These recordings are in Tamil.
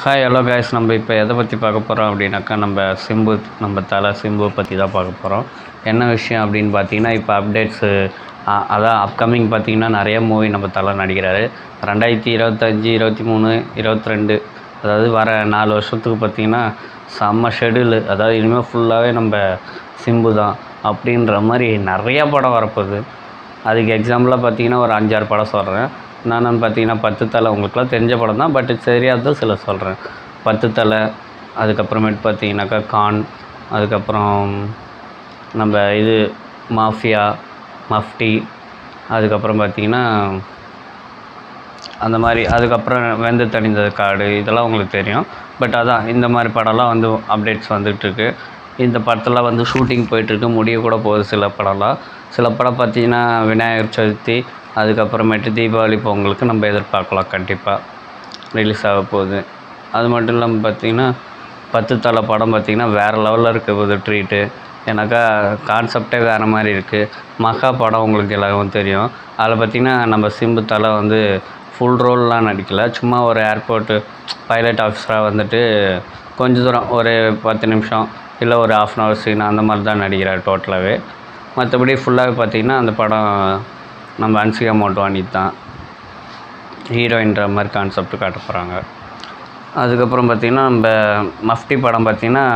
ஹாய் ஹலோ காய்ஸ் நம்ம இப்போ எதை பற்றி பார்க்க போகிறோம் அப்படின்னாக்கா நம்ம சிம்பு நம்ம தலை சிம்பு பற்றி தான் பார்க்க போகிறோம் என்ன விஷயம் அப்படின்னு பார்த்தீங்கன்னா இப்போ அப்டேட்ஸு அதான் அப்கமிங் பார்த்தீங்கன்னா நிறைய மூவி நம்ம தலை நடிக்கிறாரு ரெண்டாயிரத்தி இருபத்தஞ்சி இருபத்தி மூணு இருபத்தி ரெண்டு அதாவது வர நாலு வருஷத்துக்கு பார்த்தீங்கன்னா செம்ம ஷெடியூலு அதாவது இனிமேல் ஃபுல்லாகவே நம்ம சிம்பு தான் அப்படின்ற மாதிரி நிறையா படம் வரப்போகுது அதுக்கு எக்ஸாம்பிளாக பார்த்தீங்கன்னா ஒரு அஞ்சாறு படம் சொல்கிறேன் நான் பார்த்தீங்கன்னா பத்து தலை உங்களுக்குலாம் தெரிஞ்ச படம் தான் பட் தெரியாதது சில சொல்கிறேன் பத்து தலை அதுக்கப்புறமேட்டு பார்த்தீங்கன்னாக்கா கான் அதுக்கப்புறம் நம்ம இது மாஃபியா மஃப்டி அதுக்கப்புறம் பார்த்தீங்கன்னா அந்த மாதிரி அதுக்கப்புறம் வெந்து தணிந்தது காடு இதெல்லாம் உங்களுக்கு தெரியும் பட் அதான் இந்த மாதிரி படம்லாம் வந்து அப்டேட்ஸ் வந்துகிட்ருக்கு இந்த படத்தில் வந்து ஷூட்டிங் போயிட்டுருக்கு முடிய கூட போகுது சில படம்லாம் சில படம் பார்த்தீங்கன்னா விநாயகர் சதுர்த்தி அதுக்கப்புறமேட்டு தீபாவளி பொங்கலுக்கு நம்ம எதிர்பார்க்கலாம் கண்டிப்பாக ரிலீஸ் ஆக போகுது அது மட்டும் இல்லாமல் பார்த்தீங்கன்னா பத்து தலை படம் பார்த்திங்கன்னா வேறு லெவலில் இருக்க போகுது ட்ரீட்டு ஏன்னாக்கா கான்செப்டே வேறு மாதிரி இருக்குது மகா படம் உங்களுக்கு எல்லாருக்கும் தெரியும் அதில் பார்த்திங்கன்னா நம்ம சிம்பு தலை வந்து ஃபுல் ரோல்லாம் நடிக்கல சும்மா ஒரு ஏர்போர்ட்டு பைலட் ஆஃபீஸராக வந்துட்டு கொஞ்ச தூரம் ஒரு பத்து நிமிஷம் இல்லை ஒரு ஆஃப் அன் ஹவர் சீன் அந்த மாதிரி தான் நடிக்கிறார் டோட்டலாகவே மற்றபடி ஃபுல்லாகவே பார்த்திங்கன்னா அந்த படம் நம்ம அன்சிகா மோட்வானி தான் ஹீரோயின்ற மாதிரி கான்செப்ட் காட்ட போகிறாங்க அதுக்கப்புறம் பார்த்திங்கன்னா நம்ம மஃப்டி படம் பார்த்திங்கன்னா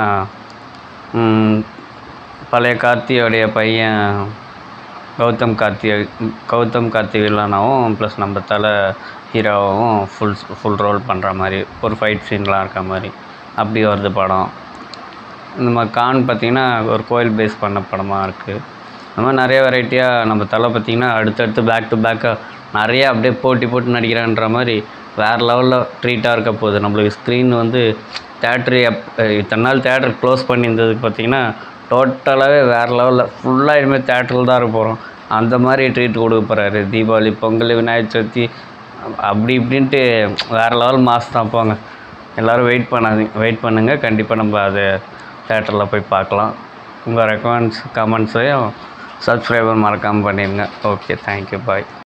பழைய கார்த்தியோடைய பையன் கௌதம் கார்த்தி கௌதம் கார்த்தி வில்லனாவும் ப்ளஸ் நம்ம தலை ஹீரோவாகவும் ஃபுல் ஃபுல் ரோல் பண்ணுற மாதிரி ஒரு ஃபைட் சீன்லாம் இருக்க மாதிரி அப்படி வருது படம் இந்த மாதிரி கான் பார்த்திங்கன்னா ஒரு கோயில் பேஸ் பண்ண படமாக இருக்குது இந்த மாதிரி நிறைய வெரைட்டியாக நம்ம தலை பார்த்திங்கன்னா அடுத்தடுத்து பேக் டு பேக்காக நிறைய அப்படியே போட்டி போட்டு நடிக்கிறான்ற மாதிரி வேறு லெவலில் ட்ரீட்டாக இருக்க போகுது நம்மளுக்கு ஸ்க்ரீன் வந்து தேட்ரு எப் இத்தனை நாள் தேட்டர் க்ளோஸ் பண்ணியிருந்ததுக்கு பார்த்திங்கன்னா டோட்டலாகவே வேறு லெவலில் ஃபுல்லாக இனிமேல் தேட்டரில் தான் இருக்க போகிறோம் அந்த மாதிரி ட்ரீட் கொடுக்க போகிறாரு தீபாவளி பொங்கல் விநாயகர் சதுர்த்தி அப்படி இப்படின்ட்டு வேறு லெவல் மாஸ் தான் போங்க எல்லோரும் வெயிட் பண்ணாதீங்க வெயிட் பண்ணுங்கள் கண்டிப்பாக நம்ம அதை தேட்டரில் போய் பார்க்கலாம் உங்கள் ரெக்கமெண்ட்ஸ் கமெண்ட்ஸையும் சப்ஸ்கிரைபர் மறக்காமல் பண்ணிடுங்க ஓகே தேங்க்யூ பாய்